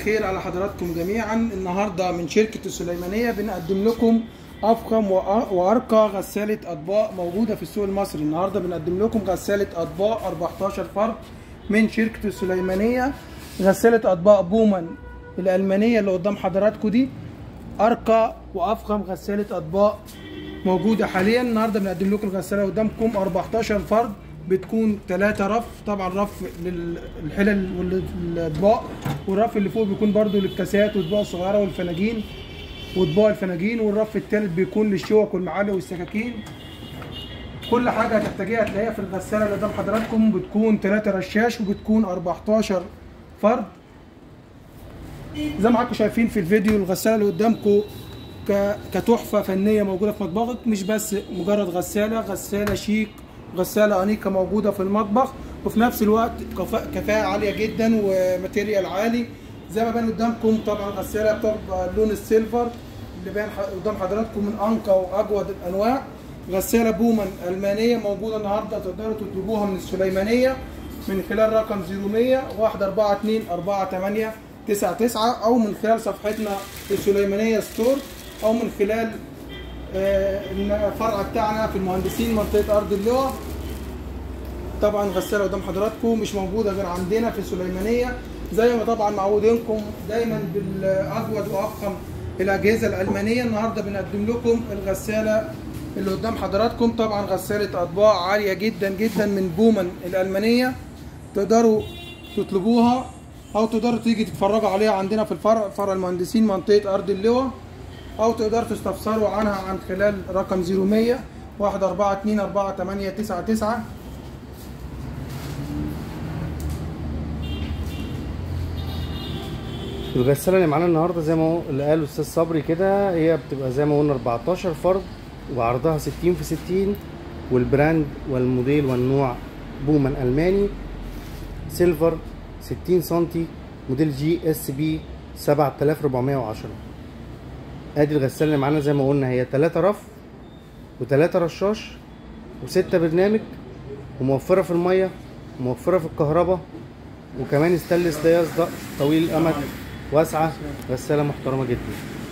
خير على حضراتكم جميعا النهارده من شركه السليمانيه بنقدم لكم افخم وأ- وارقى غساله اطباق موجوده في السوق المصري النهارده بنقدم لكم غساله اطباق 14 فرد من شركه السليمانيه غساله اطباق بومان الالمانيه اللي قدام حضراتكم دي ارقى وافخم غساله اطباق موجوده حاليا النهارده بنقدم لكم الغساله قدامكم 14 فرد بتكون ثلاثة رف طبعا رف للحلل والاطباق والرف اللي فوق بيكون برضو للكاسات والاطباق الصغيره والفناجين واطباق الفناجين والرف الثالث بيكون للشوك والمعالق والسكاكين كل حاجه هتحتاجيها هتلاقيها في الغساله اللي قدام حضراتكم بتكون 3 رشاش وبتكون 14 فرد زي ما حضراتكم شايفين في الفيديو الغساله اللي قدامكم ك- كتحفه فنيه موجوده في مطبخك مش بس مجرد غساله غساله شيك غساله انيقه موجوده في المطبخ وفي نفس الوقت كفاءة, كفاءة عاليه جدا وماتيريال عالي زي ما بان قدامكم طبعا غساله بتبقى لون السيلفر اللي باين ح- قدام حضراتكم من انقى واجود الانواع غساله بومان المانيه موجوده النهارده تقدروا تطلبوها من السليمانيه من خلال رقم 0100 142 48 99 او من خلال صفحتنا السليمانيه ستور او من خلال آه، الفرع بتاعنا في المهندسين منطقه ارض اللواء طبعا غساله قدام حضراتكم مش موجوده غير عندنا في السليمانيه زي ما طبعا معودينكم دايما بالاجود وافخم الاجهزه الالمانيه النهارده بنقدم لكم الغساله اللي قدام حضراتكم طبعا غساله اطباق عاليه جدا جدا من بومان الالمانيه تقدروا تطلبوها او تقدروا تيجي تتفرجوا عليها عندنا في الفرع فرع المهندسين منطقه ارض اللواء او تقدروا تستفسروا عنها عن خلال رقم 0100 142 4899 الغسالة اللي معانا النهاردة زي ما هو اللي قال الأستاذ صبري كده هي بتبقى زي ما قلنا 14 فرد وعرضها 60 في 60 والبراند والموديل والنوع بومان ألماني سيلفر 60 سنتي موديل جي اس بي 7410 ادي الغسالة اللي معانا زي ما قلنا هي 3 رف و3 رشاش و6 برنامج وموفرة في المية وموفرة في الكهرباء وكمان ستانلس ده طويل الامد واسعه غساله محترمه جدا